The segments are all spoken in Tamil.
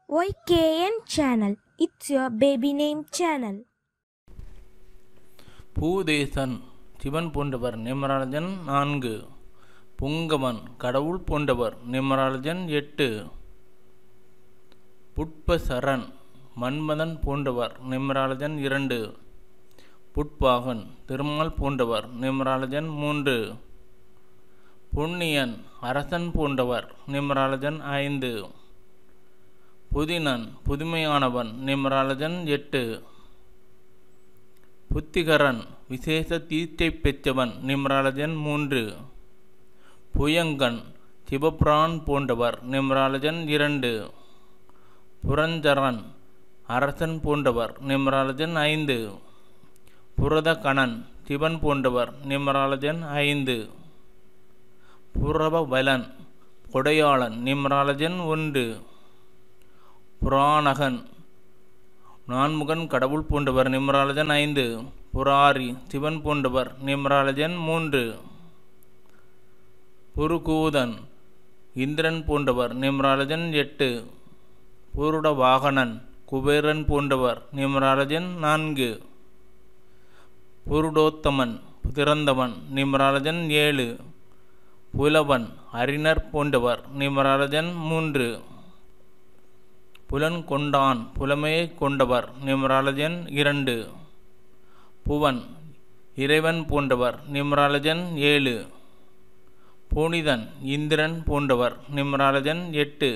YKN channel. It's your baby name channel. பூதேசன் Sivan போன்றவர் நிமராஜன் நான்கு புங்கவன் கடவுள் போன்றவர் நிமராஜன் எட்டு புட்பசரண் மன்மதன் போன்றவர் நிமராஜன் இரண்டு புட்பாகன் திருமால் போன்றவர் நிமராஜன் மூன்று புண்ணியன் அரசன் போன்றவர் நிமராஜன் ஐந்து புதினன் புதுமையானவன் நிமராஜன் எட்டு புத்திகரன் விசேஷ தீர்த்தை பெற்றவன் நிம்ராலஜன் மூன்று புயங்கன் சிவபிரான் போன்றவர் நிம்ராலஜன் இரண்டு புரஞ்சரன் அரசன் போன்றவர் நிம்ராலஜன் ஐந்து புரதகணன் சிவன் போன்றவர் நிம்ராலஜன் ஐந்து புரபவலன் கொடையாளன் நிம்ராலஜன் ஒன்று புராணகன் நான்முகன் கடவுள் போன்றவர் நிம்ராலஜன் ஐந்து புராரி சிவன் போன்றவர் நிம்ராலஜன் மூன்று புருகூதன் இந்திரன் போன்றவர் நிம்ராலஜன் எட்டு புருட வாகனன் குபேரன் போன்றவர் நிம்ராலஜன் நான்கு புருடோத்தமன் திறந்தவன் நிம்ராலஜன் ஏழு புலவன் அறிஞர் போன்றவர் நிம்ராலஜன் மூன்று புலன் கொண்டான் புலமையை கொண்டவர் நிம்ராலஜன் இரண்டு புவன் இறைவன் போன்றவர் நிம்ராலஜன் ஏழு புனிதன் இந்திரன் போன்றவர் நிம்ராலஜன் எட்டு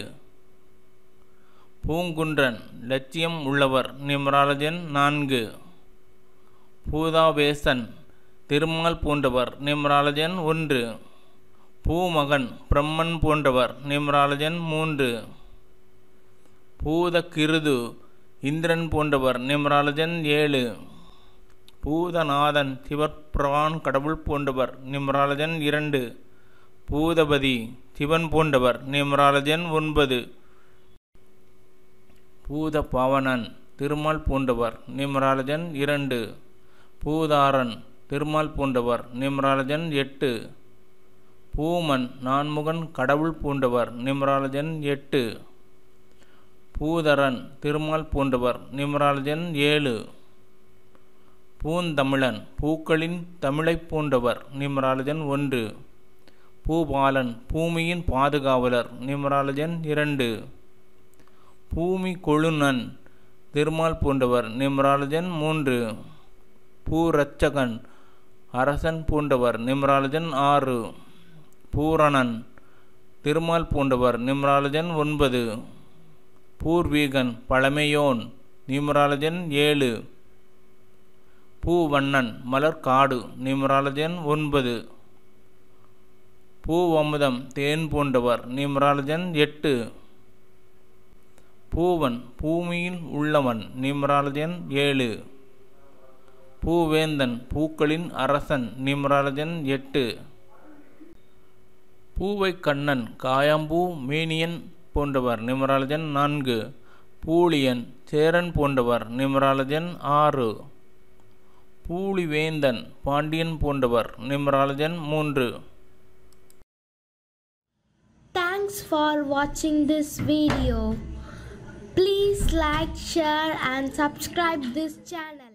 பூங்குன்றன் லட்சியம் உள்ளவர் நிம்ராலஜன் நான்கு பூதாவேசன் திருமால் போன்றவர் நிம்ராலஜன் ஒன்று பூமகன் பிரம்மன் போன்றவர் நிம்ராலஜன் மூன்று பூதகிருது இந்திரன் போன்றவர் நிம்ராலஜன் ஏழு பூதநாதன் சிவபிரான் கடவுள் போன்றவர் நிம்ராலஜன் இரண்டு பூதபதி சிவன் போன்றவர் நிம்ராலஜன் ஒன்பது பூத பவனன் திருமால் போன்றவர் நிம்ராலஜன் இரண்டு பூதாரன் திருமால் போன்றவர் நிம்ராலஜன் எட்டு பூமன் நான்முகன் கடவுள் போன்றவர் நிம்ராலஜன் எட்டு பூதரன் திருமால் போன்றவர் நிமராலஜன் ஏழு பூந்தமிழன் பூக்களின் தமிழைப் போன்றவர் நிமராலஜன் ஒன்று பூபாலன் பூமியின் பாதுகாவலர் நிமராலஜன் இரண்டு பூமி கொழுநன் திருமால் போன்றவர் நிமராலஜன் மூன்று பூரட்சகன் அரசன் போன்றவர் நிமராலஜன் ஆறு பூரணன் திருமால் போன்றவர் நிம்ராலஜன் ஒன்பது பூர்வீகன் பழமையோன் நியூமராலஜன் ஏழு பூவண்ணன் மலர்காடு நியூமராலஜன் ஒன்பது பூவமுதம் தேன் போன்றவர் நியூமராலஜன் எட்டு பூவன் பூமியில் உள்ளவன் நியூமராலஜன் ஏழு பூவேந்தன் பூக்களின் அரசன் நியூமராலஜன் எட்டு பூவை கண்ணன் காயாம்பூ மேனியன் போன்றவர் நிமராலஜன் நான்கு பூலியன் சேரன் போன்றவர் நிமராலஜன் ஆறு பூலிவேந்தன் பாண்டியன் போன்றவர் நிமராலஜன் மூன்று Thanks for watching this video. Please like, share and subscribe this channel.